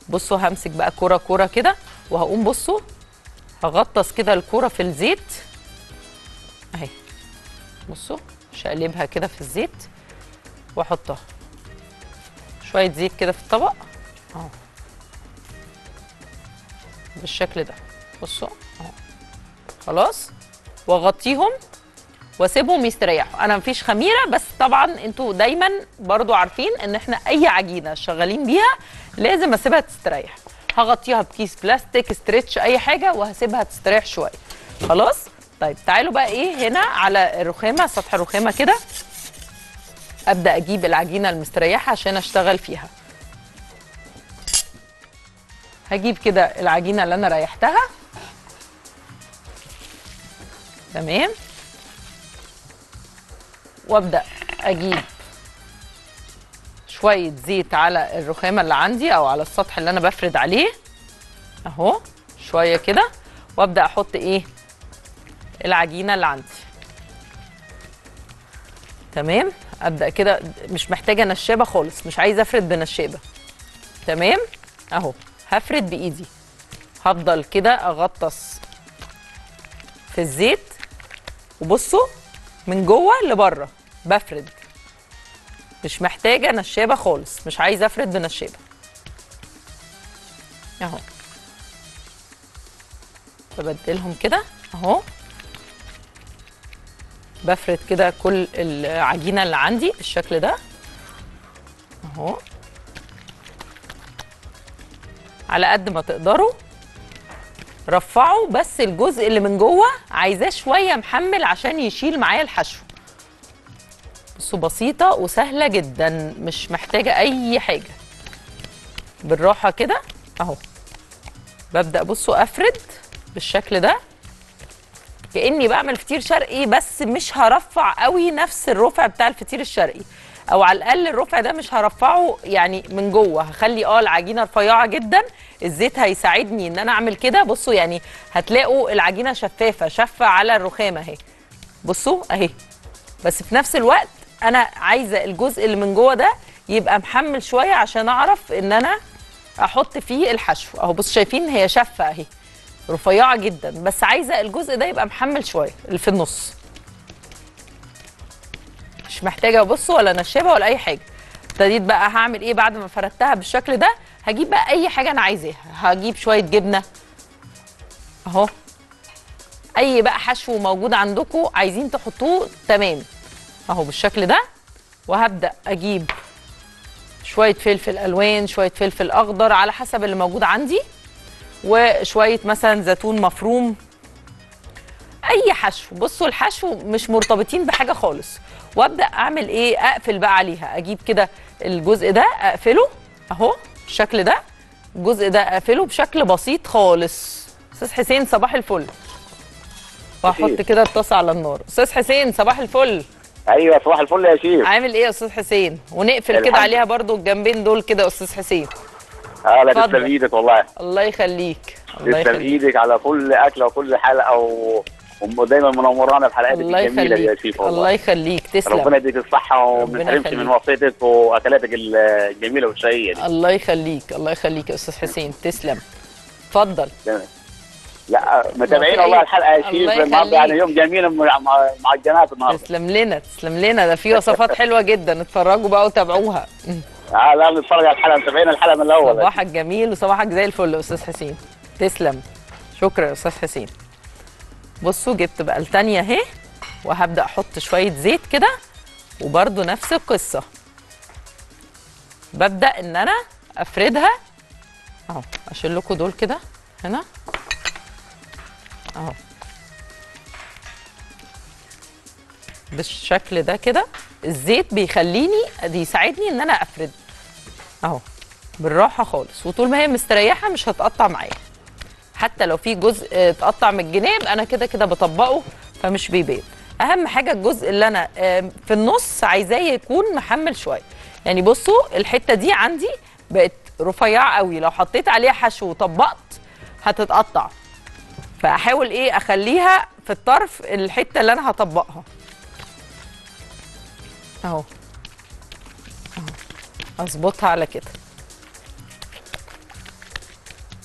بصوا همسك بقى كوره كوره كده وهقوم بصوا هغطس كده الكوره في الزيت اهي بصوا شقلبها كده في الزيت واحطها شويه زيت كده في الطبق اهو بالشكل ده بصوا اهو خلاص واغطيهم واسيبهم يستريحوا انا مفيش خميره بس طبعا انتوا دايما برضو عارفين ان احنا اي عجينه شغالين بيها لازم اسيبها تستريح هغطيها بكيس بلاستيك ستريتش اي حاجه وهسيبها تستريح شويه خلاص طيب تعالوا بقى ايه هنا على الرخامه سطح الرخامه كده ابدا اجيب العجينه المستريحه عشان اشتغل فيها هجيب كده العجينه اللي انا ريحتها تمام وابدا اجيب شويه زيت على الرخامه اللي عندي او على السطح اللي انا بفرد عليه اهو شويه كده وابدا احط ايه العجينه اللي عندي تمام ابدا كده مش محتاجه نشابه خالص مش عايزه افرد بنشابه تمام اهو هفرد بايدي هفضل كده اغطس في الزيت وبصوا من جوه لبره بفرد مش محتاجه نشابه خالص مش عايزه افرد بنشابه اهو ببدلهم كده اهو بفرد كده كل العجينه اللي عندي بالشكل ده اهو على قد ما تقدروا رفعوا بس الجزء اللي من جوه عايزاه شويه محمل عشان يشيل معايا الحشو بصوا بسيطه وسهله جدا مش محتاجه اي حاجه بالراحه كده اهو ببدا بصوا افرد بالشكل ده كاني بعمل فطير شرقي بس مش هرفع قوي نفس الرفع بتاع الفطير الشرقي او على الاقل الرفع ده مش هرفعه يعني من جوه هخلي اه العجينه رفيعه جدا الزيت هيساعدني ان انا اعمل كده بصوا يعني هتلاقوا العجينه شفافه شفه على الرخامه اهي بصوا اهي بس في نفس الوقت انا عايزه الجزء اللي من جوه ده يبقى محمل شويه عشان اعرف ان انا احط فيه الحشو اهو بصوا شايفين هي شفه اهي رفيعه جدا بس عايزه الجزء ده يبقى محمل شويه اللي في النص مش محتاجه بصوا ولا نشابه ولا اي حاجه ابتديت بقى هعمل ايه بعد ما فردتها بالشكل ده هجيب بقى اي حاجه انا عايزاها هجيب شويه جبنه اهو اي بقى حشو موجود عندكم عايزين تحطوه تمام اهو بالشكل ده وهبدا اجيب شويه فلفل الوان شويه فلفل اخضر على حسب اللي موجود عندي وشويه مثلا زيتون مفروم اي حشو بصوا الحشو مش مرتبطين بحاجه خالص وابدا اعمل ايه اقفل بقى عليها اجيب كده الجزء ده اقفله اهو بالشكل ده الجزء ده اقفله بشكل بسيط خالص استاذ حسين صباح الفل واحط كده الطاسه على النار استاذ حسين صباح الفل ايوه صباح الفل يا شيف عامل ايه يا استاذ حسين ونقفل كده الحمد. عليها برضو الجنبين دول كده يا استاذ حسين اه لا اتفضل. تسلم ايدك والله الله يخليك الله تسلم يخليك ايدك على كل اكله وكل حلقه و... ودايما منورانا بحلقاتك الله الجميله دي يا يخليك شيف الله والله يخليك تسلم ربنا يديك الصحه وما ربنا تحرمش يخليك. من وصيتك واكلاتك الجميله والشهيه دي الله يخليك الله يخليك يا استاذ حسين تسلم اتفضل تمام. لا متابعين في والله أي- الحلقه يا شيف الله النهارده يعني يخليك. يوم جميل مع مع- معجنات النهارده تسلم لنا تسلم لنا ده في وصفات حلوه جدا اتفرجوا بقى وتابعوها اه لا بنتفرج على الحلقه متابعين الحلقه من الاول صباحك جميل وصباحك زي الفل يا استاذ حسين تسلم شكرا يا استاذ حسين بصوا جبت بقى التانية اهي وهبدا احط شويه زيت كده وبرده نفس القصه ببدا ان انا افردها اهو اشيل لكم دول كده هنا اهو بالشكل ده كده الزيت بيخليني بيساعدني ان انا افرد اهو بالراحه خالص وطول ما هي مستريحه مش هتقطع معايا حتى لو في جزء اتقطع من الجناب انا كده كده بطبقه فمش بيبان اهم حاجه الجزء اللي انا آم، في النص عايزاه يكون محمل شويه يعني بصوا الحته دي عندي بقت رفيعه قوي لو حطيت عليها حشو وطبقت هتتقطع فاحاول ايه اخليها في الطرف الحته اللي انا هطبقها اهو اهو اظبطها على كده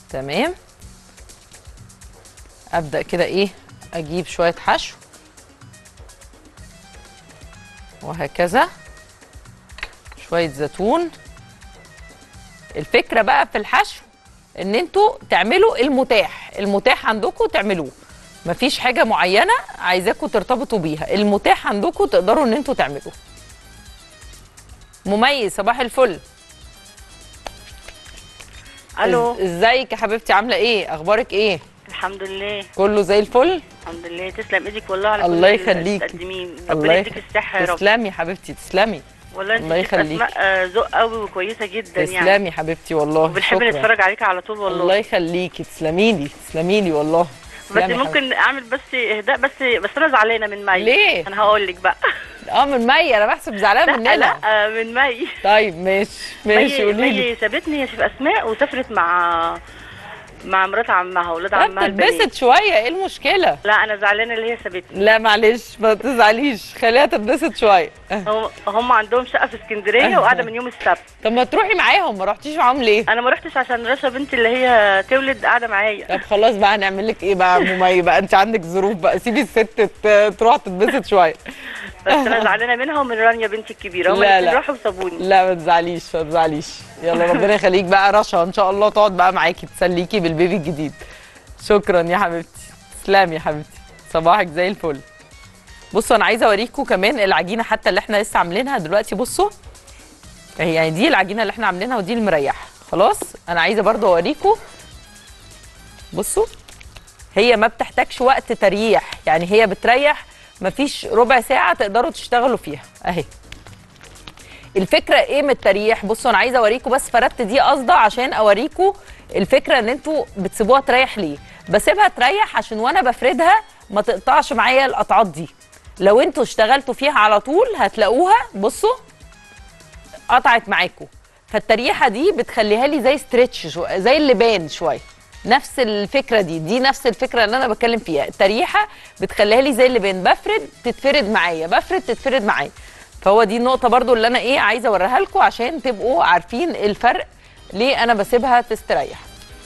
تمام ابدا كده ايه اجيب شويه حشو وهكذا شويه زيتون الفكره بقى في الحشو ان انتوا تعملوا المتاح المتاح عندكم تعملوه مفيش حاجه معينه عايزاكم ترتبطوا بيها المتاح عندكم تقدروا ان انتوا تعملوه مميز صباح الفل الو إز- ازيك يا حبيبتي عامله ايه اخبارك ايه الحمد لله كله زي الفل الحمد لله تسلم ايدك والله على الله كل اللي يخليكي. بتقدميه الله ربنا يخ- يديك الصحه يا رب تسلمي يا حبيبتي تسلمي والله انت الله فيك يخليكي. اسماء آه، ذوق قوي وكويسه جدا يعني تسلمي يا حبيبتي والله وبنحب شكراً. نتفرج عليك على طول والله الله يخليكي تسلمي لي تسلمي لي والله بس تسلمي يا ممكن اعمل بس اهداء بس بس انا زعلانه من مي ليه؟ انا هقول لك بقى حبيبتي. اه من مي انا بحسب زعلانه لا مننا لا آه، من مي طيب ماشي ماشي مي قولي لي مي سابتني يا شيف اسماء وسافرت مع مع مرات عمها ولاد طب عمها البنات تتبسط شويه ايه المشكله لا انا زعلانه اللي هي سابتني لا معلش ما تزعليش خليها تتبسط شويه هم هم عندهم شقه في اسكندريه وقاعده من يوم السبت طب ما تروحي معاهم ما رحتيش معاهم ليه انا ما رحتش عشان رشا بنتي اللي هي تولد قاعده معايا طب خلاص بقى هنعمل لك ايه بقى يا ممي بقى انت عندك ظروف بقى سيبي الست ت- تروح تتبسط شويه بس انا زعلانه منها ومن رانيا بنتي الكبيره هم لا، الاثنين لا. راحوا وسابوني لا ما تزعليش ما تزعليش يلا ربنا يخليك بقى رشا ان شاء الله تقعد بقى معاكي تسليكي بالبيبي الجديد شكرا يا حبيبتي تسلمي يا حبيبتي صباحك زي الفل بصوا انا عايزه اوريكم كمان العجينه حتى اللي احنا لسه عاملينها دلوقتي بصوا هي يعني دي العجينه اللي احنا عاملينها ودي المريحه خلاص انا عايزه برضو اوريكم بصوا هي ما بتحتاجش وقت تريح يعني هي بتريح مفيش ربع ساعه تقدروا تشتغلوا فيها اهي الفكره ايه من التريح بصوا انا عايزه اوريكم بس فردت دي قصده عشان اوريكم الفكره ان انتوا بتسيبوها تريح ليه بسيبها تريح عشان وانا بفردها ما تقطعش معايا القطعات دي لو انتوا اشتغلتوا فيها على طول هتلاقوها بصوا قطعت معاكم فالتريحه دي بتخليها لي زي ستريتش شو زي اللبان شويه نفس الفكره دي دي نفس الفكره اللي انا بتكلم فيها التريحه بتخليها لي زي اللبان بفرد تتفرد معايا بفرد تتفرد معايا فهو دي النقطه برضو اللي انا ايه عايزه اوريها لكم عشان تبقوا عارفين الفرق ليه انا بسيبها تستريح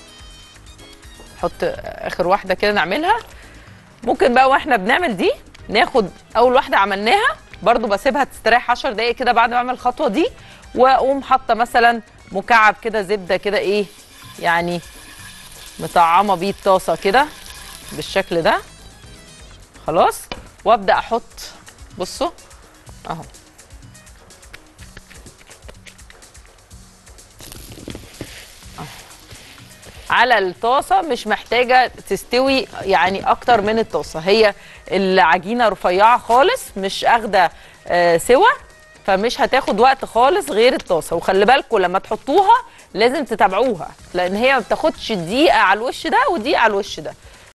حط اخر واحده كده نعملها ممكن بقى واحنا بنعمل دي ناخد اول واحده عملناها برضو بسيبها تستريح 10 دقايق كده بعد ما اعمل الخطوه دي واقوم حاطه مثلا مكعب كده زبده كده ايه يعني مطعمه بيه الطاسه كده بالشكل ده خلاص وابدا احط بصوا اهو أهو. على الطاسه مش محتاجه تستوي يعني اكتر من الطاسه هي العجينه رفيعه خالص مش اخده آه، سوا فمش هتاخد وقت خالص غير الطاسه وخلي بالكم لما تحطوها لازم تتابعوها لان هي ما بتاخدش دقيقه على الوش ده ودقيقه على الوش ده